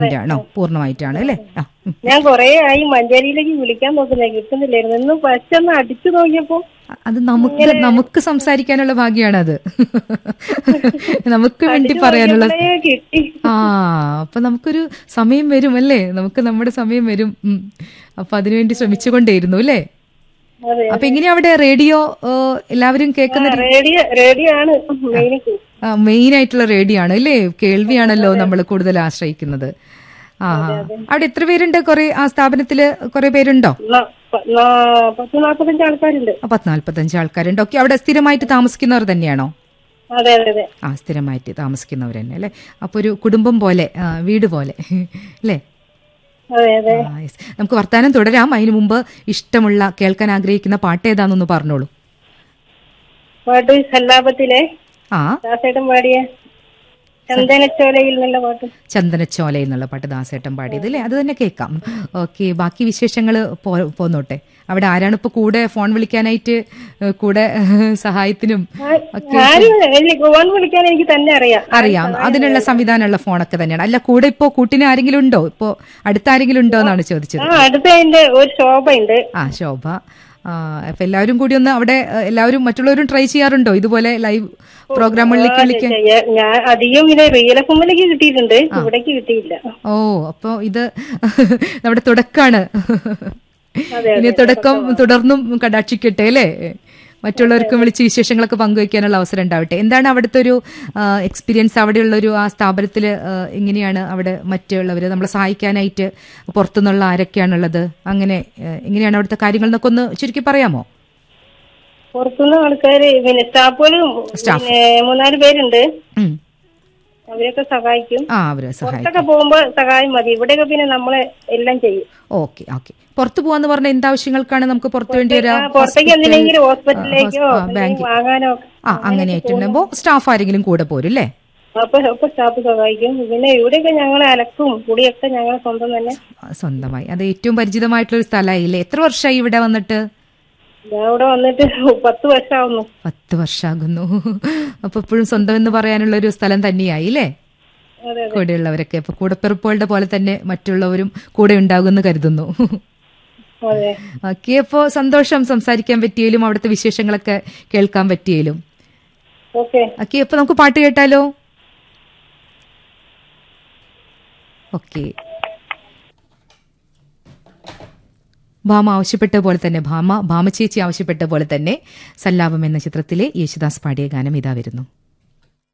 ആണോ പൂർണ്ണമായിട്ടാണ് അല്ലേ ആ ഉം. ഞാൻ കൊറേ ആയി മഞ്ചേരിയിലേക്ക് വിളിക്കാൻ നോക്കുന്നേ കിട്ടുന്നില്ലായിരുന്നു ഇന്ന് പച്ചൊന്ന് അടിച്ചു നോക്കിയപ്പോ അത് നമുക്ക് നമുക്ക് സംസാരിക്കാനുള്ള ഭാഗ്യമാണത് നമുക്ക് വേണ്ടി പറയാനുള്ള നോക്കിയപ്പോഴേ കിട്ടി ആ അപ്പൊ നമുക്കൊരു സമയം വരും അല്ലേ നമുക്ക് നമ്മുടെ സമയം വരും ഉം. അപ്പൊ അതിനുവേണ്ടി ശ്രമിച്ചുകൊണ്ടേയിരുന്നു അല്ലേ അതെ അപ്പൊ എങ്ങനെയാ അവിടെ റേഡിയോ ഏ, എല്ലാവരും കേൾക്കുന്ന റേഡിയോ റേഡിയോ ആണ് മെയിൻ മെയിൻ ആയിട്ടുള്ള റേഡിയോ ആണ് അല്ലേ കേൾവിയാണല്ലോ നമ്മൾ കൂടുതൽ ആശ്രയിക്കുന്നത് ആ അവിടെ എത്ര പേരുണ്ട് കുറെ ആ സ്ഥാപനത്തില് കുറെ പേരുണ്ടോ പത്ത് നാപ്പത്തഞ്ച് ആൾക്കാരുണ്ട് ആ, പത്ത് നാല്പത്തഞ്ച് ആൾക്കാരുണ്ട് ഓക്കെ അവിടെ സ്ഥിരമായിട്ട് താമസിക്കുന്നവർ തന്നെയാണോ അതെ അതെ അതെ ആ സ്ഥിരമായിട്ട് താമസിക്കുന്നവർ തന്നെ അല്ലേ അപ്പൊ ഒരു കുടുംബം പോലെ ആ, വീട് പോലെ അല്ലേ അതെ അതെ ആ, yes. നമുക്ക് വർത്താനം തുടരാം അതിനു മുമ്പ് ഇഷ്ടമുള്ള കേൾക്കാൻ ആഗ്രഹിക്കുന്ന പാട്ട് ഏതാണെന്നൊന്ന് പറഞ്ഞോളൂ പാട്ട് സല്ലാപത്തിലെ ആ ദാസേട്ടൻ പാടിയ ചന്ദനച്ചോലയിൽ എന്നുള്ള പാട്ട് ചന്ദനച്ചോല എന്നുള്ള പാട്ട് ദാസേട്ടൻ പാടിയത് അല്ലേ അത് തന്നെ കേൾക്കാം ഓക്കെ ബാക്കി വിശേഷങ്ങൾ പോന്നോട്ടെ അവിടെ ആരാണ് ഇപ്പൊ കൂടെ ഫോൺ വിളിക്കാനായിട്ട് ഏഹ്, കൂടെ സഹായത്തിനും ഒക്കെ ആരും വലിയ ഫോൺ വിളിക്കാൻ എനിക്ക് തന്നെ അറിയാം അറിയാം അതിനുള്ള സംവിധാനമുള്ള ഫോണൊക്കെ തന്നെയാണ് അല്ല കൂടെ ഇപ്പോ കൂട്ടിന് ആരെങ്കിലും ഉണ്ടോ ഇപ്പോ അടുത്ത ആരെങ്കിലും ഉണ്ടോ എന്നാണ് ചോദിച്ചത് ആ അടുത്ത അതിന്റെ ഒരു ശോഭയുണ്ട് ആ ശോഭ ആ അപ്പൊ എല്ലാവരും കൂടി ഒന്ന് അവിടെ ഏഹ്, എല്ലാവരും മറ്റുള്ളവരും ട്രൈ ചെയ്യാറുണ്ടോ ഇതുപോലെ ലൈവ് പ്രോഗ്രാമുകളിലേക്ക് വിളിക്കാൻ ചെയ്യ- ഞാൻ അധികം ഇങ്ങനെ റിയൽ എഫുമ്പിലേക്ക് കിട്ടിയിട്ടുണ്ട് ഇവിടേക്ക് കിട്ടിയില്ല ഓ അപ്പൊ ഇത് നമ്മുടെ തുടക്കാണ് അതെ, ഇനി തുടക്കം തുടർന്നും കടാക്ഷിക്കട്ടെ അല്ലേ മറ്റുള്ളവർക്കും വിളിച്ച് വിശേഷങ്ങളൊക്കെ പങ്കുവയ്ക്കാനുള്ള അവസരം ഉണ്ടാവട്ടെ എന്താണ് അവിടുത്തെ ഒരു എക്സ്പീരിയൻസ് അവിടെയുള്ള ഒരു ആ സ്ഥാപനത്തിൽ എങ്ങനെയാണ് അവിടെ മറ്റുള്ളവർ നമ്മളെ സഹായിക്കാനായിട്ട് പുറത്തുനിന്നുള്ള ആരൊക്കെയാണുള്ളത് അങ്ങനെ ആ, എങ്ങനെയാണ് അവിടുത്തെ കാര്യങ്ങൾ എന്നൊക്കെ ഒന്ന് ചുരുക്കി പറയാമോ പുറത്തുനിന്ന് ആൾക്കാര് പിന്നെ സ്റ്റാഫുകളും പിന്നെ മൂന്നാല് പേരുണ്ട് ഉം. അവരൊക്കെ സഹായിക്കും ആ അവര് സഹായിക്കും പുറത്തൊക്കെ പോകുമ്പോ സഹായം മതി ഇവിടെയൊക്കെ പിന്നെ നമ്മളെ എല്ലാം ചെയ്യും ഓക്കെ ഓക്കെ പുറത്തു പോവാന്ന് പറഞ്ഞ എന്താവശ്യങ്ങൾക്കാണ് നമുക്ക് പുറത്തു വേണ്ടി വരാ ആ, പുറത്തേക്ക് എന്തിനെങ്കിലും ഹോസ്പിറ്റലിലേക്കോ ആ, എന്തെങ്കിലും ബാങ്ക് വാങ്ങാനോ ആ അങ്ങനെയായിട്ടുണ്ടാകുമ്പോ സ്റ്റാഫ് ആരെങ്കിലും കൂടെ പോരും അല്ലേ അപ്പൊ അപ്പൊ സ്റ്റാഫ് സഹായിക്കും പിന്നെ ഇവിടെയൊക്കെ ഞങ്ങൾ അലക്കും കുടിയൊക്കെ ഞങ്ങൾ സ്വന്തം തന്നെ ആ, സ്വന്തമായി അത് ഏറ്റവും പരിചിതമായിട്ടുള്ള ഒരു സ്ഥലമായില്ലേ എത്ര വർഷമായി ഇവിടെ വന്നിട്ട് ഞാൻ ഇവിടെ വന്നിട്ട് പത്ത് വർഷമാവുന്നു പത്ത് വർഷമാകുന്നു അപ്പൊ എപ്പോഴും സ്വന്തം എന്ന് പറയാനുള്ള ഒരു സ്ഥലം തന്നെയായി അല്ലേ അതെ കൂടെയുള്ളവരൊക്കെ അപ്പൊ കൂടെപ്പിറപ്പുകളുടെ പോലെ തന്നെ മറ്റുള്ളവരും കൂടെ ഉണ്ടാകുമെന്ന് കരുതുന്നു അതെ ഓക്കെ അപ്പോ സന്തോഷം സംസാരിക്കാൻ പറ്റിയാലും അവിടുത്തെ വിശേഷങ്ങളൊക്കെ കേൾക്കാൻ പറ്റിയാലും ഓക്കെ ഓക്കെ അപ്പൊ നമുക്ക് പാട്ട് കേട്ടാലോ ഓക്കെ ഭാമ ആവശ്യപ്പെട്ട പോലെ തന്നെ ഭാമ ഭാമ ചേച്ചി ആവശ്യപ്പെട്ട പോലെ തന്നെ സല്ലാപം എന്ന ചിത്രത്തിലെ യേശുദാസ് പാടിയ ഗാനം ഇതാ വരുന്നു